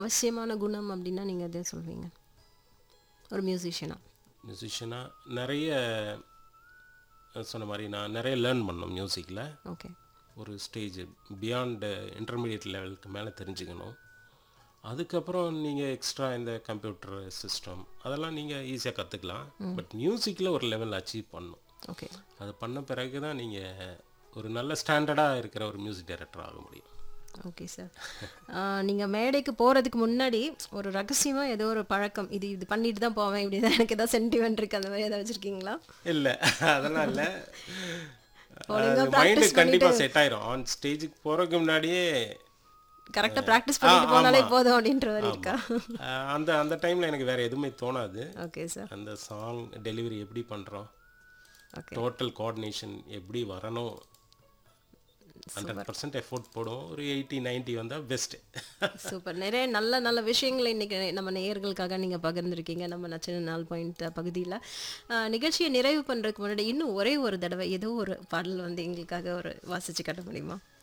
அவசியமான குணம் அப்படின்னா நீங்கள் எதை சொல்வீங்க ஒரு மியூசிஷியனா மியூசிஷியனாக நிறைய அஹ் சொன்ன மாதிரி நான் நிறைய லேர்ன் பண்ணோம் மியூசிக்கில் ஓகே ஒரு ஸ்டேஜ் பியாண்ட் இன்டர்மீடியட் லெவலுக்கு மேலே தெரிஞ்சுக்கணும் அதுக்கப்புறம் நீங்கள் எக்ஸ்ட்ரா இந்த கம்ப்யூட்டர் சிஸ்டம் அதெல்லாம் நீங்கள் ஈஸியாக கற்றுக்கலாம் பட் மியூசிக்கில் ஒரு லெவல் அச்சீவ் பண்ணணும் ஓகே அது பண்ண பிறகு தான் நீங்கள் ஒரு நல்ல ஸ்டாண்டர்டாக இருக்கிற ஒரு மியூசிக் டைரக்டர் ஆக முடியும் ஓகே சார் நீங்கள் மேடைக்கு போகிறதுக்கு முன்னாடி ஒரு ரகசியமாக ஏதோ ஒரு பழக்கம் இது இது பண்ணிட்டு தான் போவேன் இப்படி தான் எனக்கு ஏதாவது சென்டிமெண்ட் இருக்குது அந்த மாதிரி ஏதாவது வச்சுருக்கீங்களா இல்லை அதெல்லாம் இல்லை ஒழுங்கா மைண்டு practice கண்டிப்பாக செட் ஆயிரும் ஆன் ஸ்டேஜுக்கு போகிறதுக்கு முன்னாடியே கரெக்டாக ப்ராக்டிஸ் பண்ணிட்டு போனாலே போதும் அப்படின்ற மாதிரி இருக்கா அஹ் அந்த அந்த டைமில் எனக்கு வேறு எதுவுமே தோணாது ஓகே சார் அந்த சாங் டெலிவரி எப்படி பண்ணுறோம் ஓகே டோட்டல் கோஆர்டினேஷன் எப்படி வரணும் ஹண்ட்ரட் பர்சன்ட் எஃபோர்ட் போடும் ஒரு எயிட்டி நைன்ட்டி வந்தால் பெஸ்ட்டு சூப்பர் நிறைய நல்ல நல்ல விஷயங்களை இன்னைக்கு நம்ம நேயர்களுக்காக நீங்கள் பகிர்ந்துருக்கீங்க நம்ம நச்சின நாள் பாயிண்ட் பகுதியில் நிகழ்ச்சியை நிறைவு பண்ணுறதுக்கு முன்னாடி இன்னும் ஒரே ஒரு தடவை ஏதோ ஒரு பாடல் வந்து எங்களுக்காக ஒரு வாசிச்சு காட்ட முடியுமா